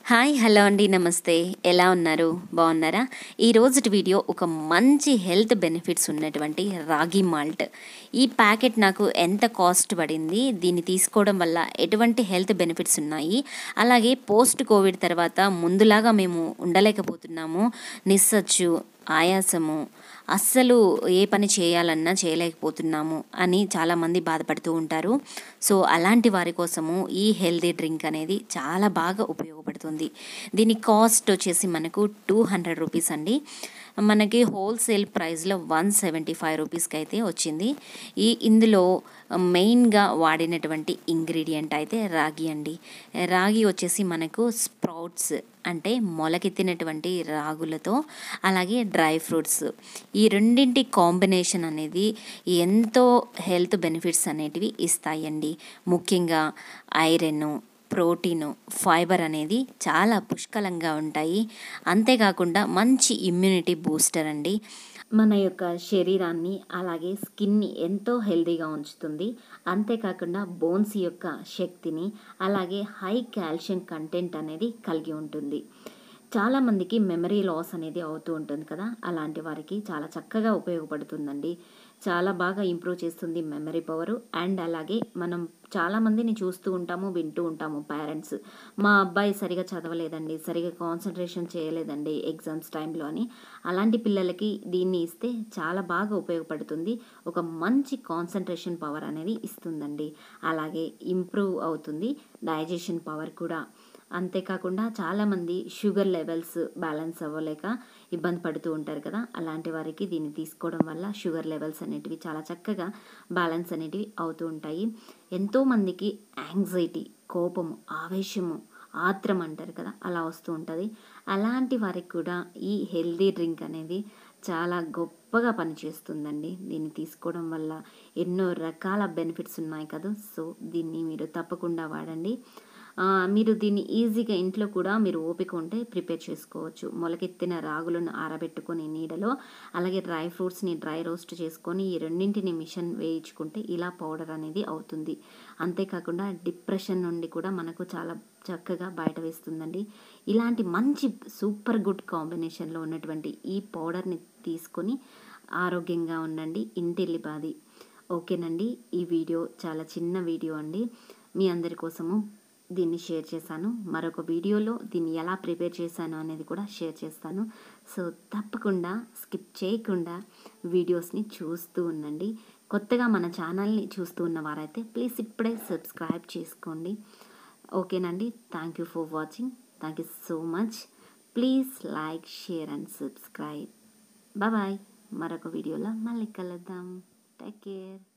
hi hello అండి నమస్తే ఎలా ఉన్నారు బాగున్నారా ఈ రోజుటి వీడియో ఒక మంచి హెల్త్ బెనిఫిట్స్ ఉన్నటువంటి రాగి మాల్ట్ ఈ ప్యాకెట్ నాకు ఎంత కాస్ట్ పడింది దీన్ని తీసుకోవడం వల్ల ఎటువంటి హెల్త్ బెనిఫిట్స్ ఉన్నాయి అలాగే పోస్ట్ కోవిడ్ తర్వాత ముందులాగా మేము ఉండలేకపోతున్నాము నిస్సచ్చు ఆయాసము అస్సలు ఏ పని చేయాలన్నా చేయలేకపోతున్నాము అని చాలామంది బాధపడుతూ ఉంటారు సో అలాంటి వారి కోసము ఈ హెల్దీ డ్రింక్ అనేది చాలా బాగా ఉపయోగపడుతుంది దీని కాస్ట్ వచ్చేసి మనకు టూ హండ్రెడ్ రూపీస్ అండి మనకి హోల్సేల్ ప్రైస్లో వన్ సెవెంటీ ఫైవ్ రూపీస్కి అయితే వచ్చింది ఈ ఇందులో మెయిన్గా వాడినటువంటి ఇంగ్రీడియంట్ అయితే రాగి అండి రాగి వచ్చేసి మనకు స్ప్రౌట్స్ అంటే మొలకెత్తినటువంటి రాగులతో అలాగే డ్రై ఫ్రూట్స్ ఈ రెండింటి కాంబినేషన్ అనేది ఎంతో హెల్త్ బెనిఫిట్స్ అనేటివి ఇస్తాయండి ముఖ్యంగా ఐరన్ ప్రోటీను ఫైబర్ అనేది చాలా పుష్కలంగా ఉంటాయి అంతేకాకుండా మంచి ఇమ్యూనిటీ బూస్టర్ అండి మన యొక్క శరీరాన్ని అలాగే స్కిన్ని ఎంతో హెల్తీగా ఉంచుతుంది అంతేకాకుండా బోన్స్ యొక్క శక్తిని అలాగే హై కాల్షియం కంటెంట్ అనేది కలిగి ఉంటుంది చాలామందికి మెమరీ లాస్ అనేది అవుతూ ఉంటుంది కదా అలాంటి వారికి చాలా చక్కగా ఉపయోగపడుతుందండి చాలా బాగా ఇంప్రూవ్ చేస్తుంది మెమరీ పవర్ అండ్ అలాగే మనం చాలామందిని చూస్తూ ఉంటాము వింటూ ఉంటాము పేరెంట్స్ మా అబ్బాయి సరిగా చదవలేదండి సరిగా కాన్సన్ట్రేషన్ చేయలేదండి ఎగ్జామ్స్ టైంలో అని అలాంటి పిల్లలకి దీన్ని ఇస్తే చాలా బాగా ఉపయోగపడుతుంది ఒక మంచి కాన్సన్ట్రేషన్ పవర్ అనేది ఇస్తుందండి అలాగే ఇంప్రూవ్ అవుతుంది డైజెషన్ పవర్ కూడా అంతేకాకుండా చాలామంది షుగర్ లెవెల్స్ బ్యాలెన్స్ అవ్వలేక ఇబ్బంది పడుతూ ఉంటారు కదా అలాంటి వారికి దీన్ని తీసుకోవడం వల్ల షుగర్ లెవెల్స్ అనేటివి చాలా చక్కగా బ్యాలెన్స్ అనేటివి అవుతూ ఉంటాయి ఎంతోమందికి యాంగ్జైటీ కోపము ఆవేశము ఆత్రం అంటారు కదా అలా వస్తూ ఉంటుంది అలాంటి వారికి కూడా ఈ హెల్దీ డ్రింక్ అనేది చాలా గొప్పగా పనిచేస్తుందండి దీన్ని తీసుకోవడం వల్ల ఎన్నో రకాల బెనిఫిట్స్ ఉన్నాయి కదా సో దీన్ని మీరు తప్పకుండా వాడండి మీరు దీన్ని ఈజీగా ఇంట్లో కూడా మీరు ఓపిక ఉంటే ప్రిపేర్ చేసుకోవచ్చు మొలకెత్తిన రాగులను ఆరబెట్టుకొని నీడలో అలాగే డ్రై ఫ్రూట్స్ని డ్రై రోస్ట్ చేసుకొని ఈ రెండింటిని మిషన్ వేయించుకుంటే ఇలా పౌడర్ అనేది అవుతుంది అంతేకాకుండా డిప్రెషన్ నుండి కూడా మనకు చాలా చక్కగా బయట వేస్తుందండి ఇలాంటి మంచి సూపర్ గుడ్ కాంబినేషన్లో ఉన్నటువంటి ఈ పౌడర్ని తీసుకొని ఆరోగ్యంగా ఉండండి ఇంటిల్లిపాది ఓకేనండి ఈ వీడియో చాలా చిన్న వీడియో అండి మీ అందరి కోసము దీన్ని షేర్ చేశాను మరొక వీడియోలో దీన్ని ఎలా ప్రిపేర్ చేశాను అనేది కూడా షేర్ చేస్తాను సో తప్పకుండా స్కిప్ చేయకుండా వీడియోస్ని చూస్తూ ఉండండి కొత్తగా మన ఛానల్ని చూస్తూ ఉన్న వారైతే ప్లీజ్ ఇప్పుడే సబ్స్క్రైబ్ చేసుకోండి ఓకేనండి thank you for watching thank you so much please like share and subscribe bye మరొక వీడియోలో మళ్ళీ కలుద్దాం టేక్ కేర్